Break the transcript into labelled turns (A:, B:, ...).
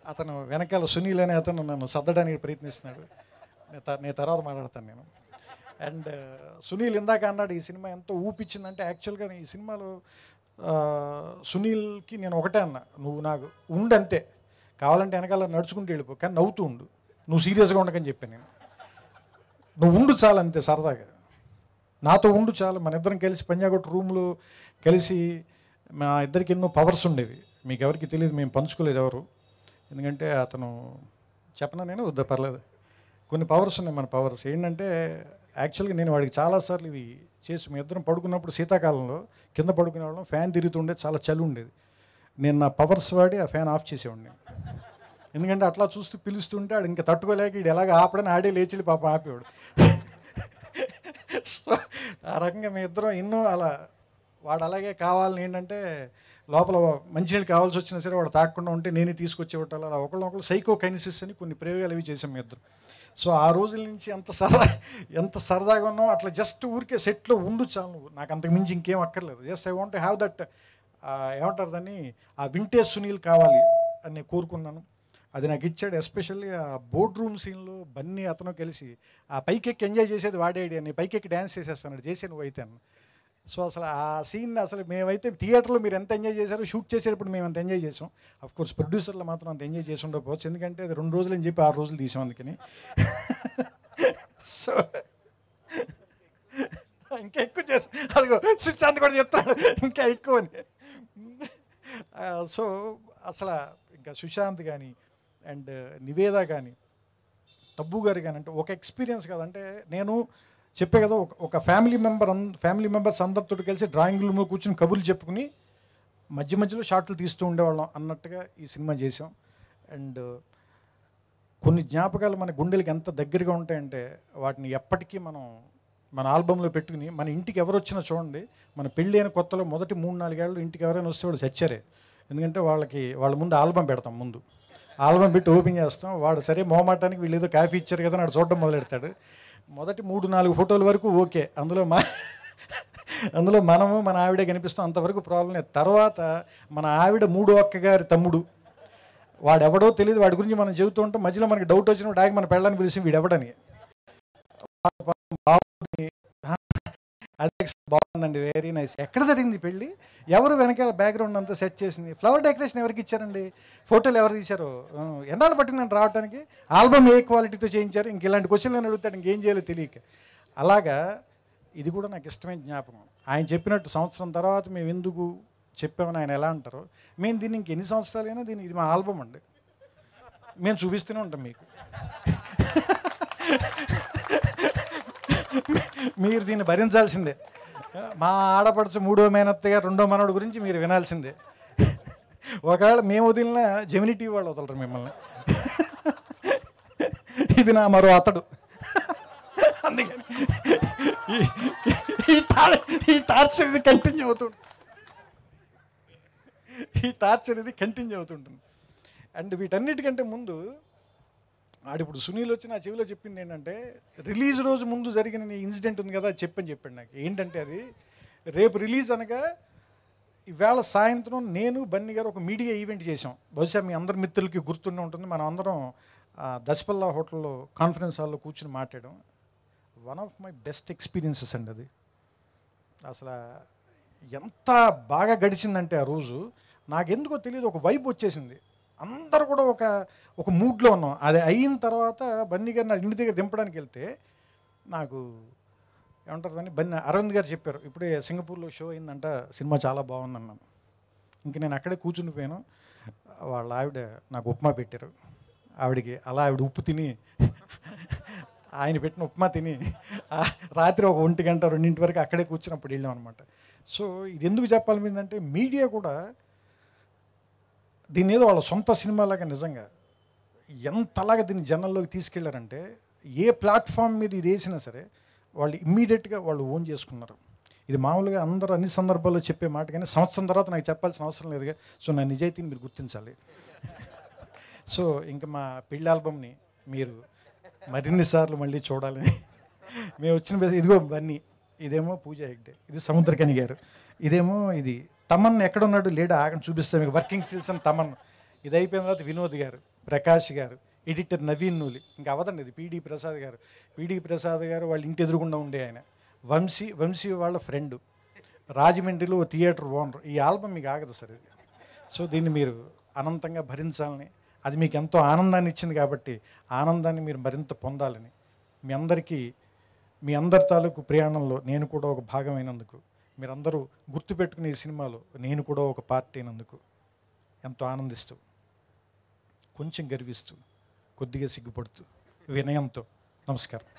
A: అతను వెనకాల సునీల్ అనే అతను నన్ను సర్దడానికి ప్రయత్నిస్తున్నాడు నేను త- నేను తర్వాత మాట్లాడతాను నేను అండ్ సునీల్ ఇందాక అన్నాడు ఈ సినిమా ఎంతో ఊపిచ్చిందంటే యాక్చువల్గా ఈ సినిమాలో ఆ, సునీల్కి నేను ఒకటే అన్నా నువ్వు నాకు ఉండు అంతే కావాలంటే వెనకాల నడుచుకుంటూ వెళ్ళిపో కానీ నవ్వుతూ ఉండు నువ్వు సీరియస్గా ఉండకని చెప్పాను నేను నువ్వు ఉండు చాలు అంతే సరదాగా నాతో ఉండు చాలు మన ఇద్దరం కలిసి పంజాగొట్టు రూమ్లో కలిసి మా ఇద్దరికి ఎన్నో పవర్స్ ఉండేవి మీకు ఎవరికి తెలియదు మేము పంచుకోలేదు ఎవరు ఎందుకంటే అతను చెప్పనా నేను వద్దా పర్లేదు కొన్ని పవర్స్ ఉన్నాయి మన పవర్స్ ఏంటంటే యాక్చువల్గా నేను వాడికి చాలాసార్లు ఇవి చేసి మీ ఇద్దరం పడుకున్నప్పుడు శీతాకాలంలో కింద పడుకునే వాళ్ళం ఫ్యాన్ తిరుగుతుండే చాలా చలి ఉండేది నేను నా పవర్స్ వాడి ఆ ఫ్యాన్ ఆఫ్ చేసేవాడిని ఎందుకంటే అట్లా చూస్తూ పిలుస్తుంటే ఆడు ఇంకా తట్టుకోలేక ఇడు ఎలాగ ఆపడని ఆడే లేచి పాప ఆపేవాడు సో ఆ రకంగా మీ ఇద్దరం ఎన్నో అలా వాడు అలాగే కావాలని ఏంటంటే లోపల మంచినీళ్ళు కావాల్సి వచ్చినా సరే వాడు తాకుండా ఉంటే నేనే తీసుకొచ్చేవాళ్ళు అలా ఒకళ్ళొకళ్ళు సైకో కైనిసిస్ అని కొన్ని ప్రయోగాలు అవి చేసాం మీ ఇద్దరు సో ఆ రోజుల నుంచి ఎంత సరదా ఎంత సరదాగా ఉన్నాం అట్లా జస్ట్ ఊరికే సెట్లో ఉండు చాలు నువ్వు నాకు అంతకు మించి ఇంకేం అక్కర్లేదు just I want have that ఏమంటారు దాన్ని ఆ వింటేజ్ సునీల్ కావాలి అని నేను కోరుకున్నాను అది నాకు ఇచ్చాడు ఎస్పెషల్లీ ఆ బోర్డ్ రూమ్ సీన్లో బన్నీ అతను కలిసి ఆ పైకెక్కి ఎంజాయ్ చేసేది వాడే ఐడియా నేను పైకెక్కి డ్యాన్స్ చేసేస్తాను చేసే నువ్వు అయితే అన్న. సో అసలు ఆ సీన్ అసలు మేమైతే థియేటర్లో మీరు ఎంత ఎంజాయ్ చేశారో షూట్ చేసేటప్పుడు మేము అంత ఎంజాయ్ చేసాం అఫ్ కోర్స్ ప్రొడ్యూసర్లు మాత్రం అంత ఎంజాయ్ చేసి ఉండకపోవచ్చు ఎందుకంటే అది రెండు రోజులు అని చెప్పి ఆరు రోజులు తీసాం అందుకని సో ఇంకా ఎక్కువ చేసి అదిగో సుశాంత్ కూడా చెప్తాడు ఇంకా ఎక్కువ అని ఆ, సో అసలు ఇంకా సుశాంత్ కానీ అండ్ నివేద కానీ తబ్బు గారు కానీ అంటే ఒక ఎక్స్పీరియన్స్ కదంటే నేను చెప్పే కదా ఒక ఒక family member and family members అందరితో కలిసి డ్రాయింగ్ రూమ్లో కూర్చుని కబుర్లు చెప్పుకుని మధ్య మధ్యలో షార్ట్లు తీస్తూ ఉండేవాళ్ళం అన్నట్టుగా ఈ సినిమా చేసాం అండ్ కొన్ని జ్ఞాపకాలు మన గుండెలకి ఎంత దగ్గరగా ఉంటాయంటే వాటిని ఎప్పటికీ మనం మన ఆల్బంలో పెట్టుకుని మన ఇంటికి ఎవరు వచ్చినా చూడండి మన పెళ్ళి అయిన కొత్తలో మొదటి మూడు నాలుగేళ్ళు ఇంటికి ఎవరైనా వస్తే వాళ్ళు చచ్చారే ఎందుకంటే వాళ్ళకి వాళ్ళ ముందు ఆల్బమ్ పెడతాం ముందు ఆల్బమ్ పెట్టి ఓపెన్ చేస్తాం వాడు సరే మోమాటానికి వీళ్ళు ఏదో కాఫీ ఇచ్చారు కదా నాడు చూడడం మొదలెడతాడు మొదటి మూడు నాలుగు ఫోటోల వరకు ఓకే అందులో మా అందులో మనము మన ఆవిడే కనిపిస్తాం అంతవరకు ప్రాబ్లం లేదు తర్వాత మన ఆవిడ మూడో అక్క గారి తమ్ముడు వాడెవడో తెలియదు వాడి గురించి మనం చెబుతూ ఉంటాం మధ్యలో మనకి డౌట్ వచ్చినప్పుడు ఆగి మన పెళ్ళని పిలిచి వీడెవడని వాడు పాపం బాగుంది. "ఆ, అదే బాగుందండి వెరీ నైస్ ఎక్కడ జరిగింది ఈ పెళ్ళి ఎవరు వెనకాల బ్యాక్గ్రౌండ్ అంతా సెట్ చేసింది ఫ్లవర్ డెకరేషన్ ఎవరికి ఇచ్చారండి ఫోటోలు ఎవరు తీశారు ఆ, ఎన్నాళ్ళు పట్టిందండి రావడానికి ఆల్బమ్ ఏ క్వాలిటీతో చేయించారు ఇంక ఇలాంటి క్వశ్చన్లు అడుగుతాడు ఇంకేం చేయాలో తెలియక అలాగా ఇది కూడా నాకు ఇష్టమైన జ్ఞాపకం ఆయన చెప్పినట్టు సంవత్సరం తర్వాత మేము ఎందుకు చెప్పామని ఆయన ఎలా అంటారు మేము దీన్ని ఇంక ఎన్ని సంవత్సరాలైనా దీన్ని ఇది మా ఆల్బమ్ అండి మేము చూపిస్తూనే ఉంటాం మీకు మీరు దీన్ని భరించాల్సిందే మా ఆడపడుచు మూడో మేనత్తగా రెండో మనవడు గురించి మీరు వినాల్సిందే ఒకవేళ మేము వదిలిన జెమిని టీవీ వాళ్ళు వదలరు మిమ్మల్ని ఇది నా మరో అతడు అందుకని ఈ- ఈ టార్- ఈ టార్చర్ ఇది కంటిన్యూ అవుతుంది ఈ టార్చర్ ఇది కంటిన్యూ అవుతుంటుంది అండ్ వీటన్నిటికంటే ముందు ఆడిప్పుడు సునీల్ వచ్చి నా చెవిలో చెప్పింది ఏంటంటే రిలీజ్ రోజు ముందు జరిగిన నీ ఇన్సిడెంట్ ఉంది కదా అది చెప్పని చెప్పాడు నాకు ఏంటంటే అది రేపు రిలీజ్ అనగా ఈవేళ సాయంత్రం నేను బన్నీ గారు ఒక మీడియా ఈవెంట్ చేసాం బహుశా మీ అందరి మిత్రులకి గుర్తుండే ఉంటుంది మనం అందరం ఆ, దశపల్లా హోటల్లో కాన్ఫరెన్స్ హాల్లో కూర్చుని మాట్లాడాం one of my best experiences అండి అది అసలు ఎంత బాగా గడిచిందంటే ఆ రోజు నాకెందుకో తెలియదు ఒక వైబ్ వచ్చేసింది అందరూ కూడా ఒక ఒక మూడ్లో ఉన్నాం అది అయిన తర్వాత బన్నీ గారు నా ఇంటి దగ్గర దింపడానికి వెళ్తే నాకు ఏమంటారు దాన్ని బన్నీ అరవింద్ గారు చెప్పారు ఇప్పుడే సింగపూర్లో షో అయిందంట సినిమా చాలా బాగుందన్నాను ఇంక నేను అక్కడే కూర్చుని పోయాను వాళ్ళ ఆవిడ నాకు ఉప్మా పెట్టారు ఆవిడకి అలా ఆవిడ ఉప్పు తిని ఆయన పెట్టిన ఉప్మా తిని ఆ రాత్రి ఒక ఒంటి గంట రెండింటి వరకు అక్కడే కూర్చున్నప్పుడు వెళ్ళాం అనమాట సో ఇది ఎందుకు చెప్పాలనిపిందంటే మీడియా కూడా దీన్ని ఏదో వాళ్ళ సొంత సినిమాలాగా నిజంగా ఎంతలాగా దీన్ని జనాల్లోకి తీసుకెళ్లారంటే ఏ ప్లాట్ఫామ్ మీద ఇది వేసినా సరే వాళ్ళు ఇమ్మీడియట్గా వాళ్ళు ఓన్ చేసుకున్నారు ఇది మామూలుగా అందరూ అన్ని సందర్భాల్లో చెప్పే మాట కానీ సంవత్సరం తర్వాత నాకు చెప్పాల్సిన అవసరం లేదుగా సో నా నిజాయితీని మీరు గుర్తించాలి సో ఇంకా మా పెళ్లి ఆల్బమ్ని మీరు మరిన్ని సార్లు మళ్ళీ చూడాలని మేము వచ్చిన బేస్ ఇదిగో బన్నీ ఇదేమో పూజ హెగ్డే ఇది సముద్రకని గారు ఇదేమో ఇది తమన్ ఎక్కడున్నాడు లేడా ఆగని చూపిస్తాను మీకు వర్కింగ్ స్టిల్స్ అని తమన్ ఇది అయిపోయిన తర్వాత వినోద్ గారు ప్రకాష్ గారు ఎడిటర్ నవీన్ నూలి ఇంకా అవదండి ఇది పీడి ప్రసాద్ గారు పీడి ప్రసాద్ గారు వాళ్ళ ఇంటి ఎదురుగుండా ఉండే ఆయన వంశీ వంశీ వాళ్ళ ఫ్రెండ్ రాజమండ్రిలో ఓ థియేటర్ ఓనర్ ఈ ఆల్బమ్ మీకు ఆగదు సార్ ఇది సో దీన్ని మీరు అనంతంగా భరించాలని అది మీకు ఎంతో ఆనందాన్ని ఇచ్చింది కాబట్టి ఆనందాన్ని మీరు మరింత పొందాలని మీ అందరికీ మీ అందరి తాలూకు ప్రయాణంలో నేను కూడా ఒక భాగమైనందుకు మీరందరూ గుర్తుపెట్టుకునే ఈ సినిమాలో నేను కూడా ఒక పార్ట్ అయినందుకు ఎంతో ఆనందిస్తూ కొంచెం గర్విస్తూ కొద్దిగా సిగ్గుపడుతూ వినయంతో నమస్కారం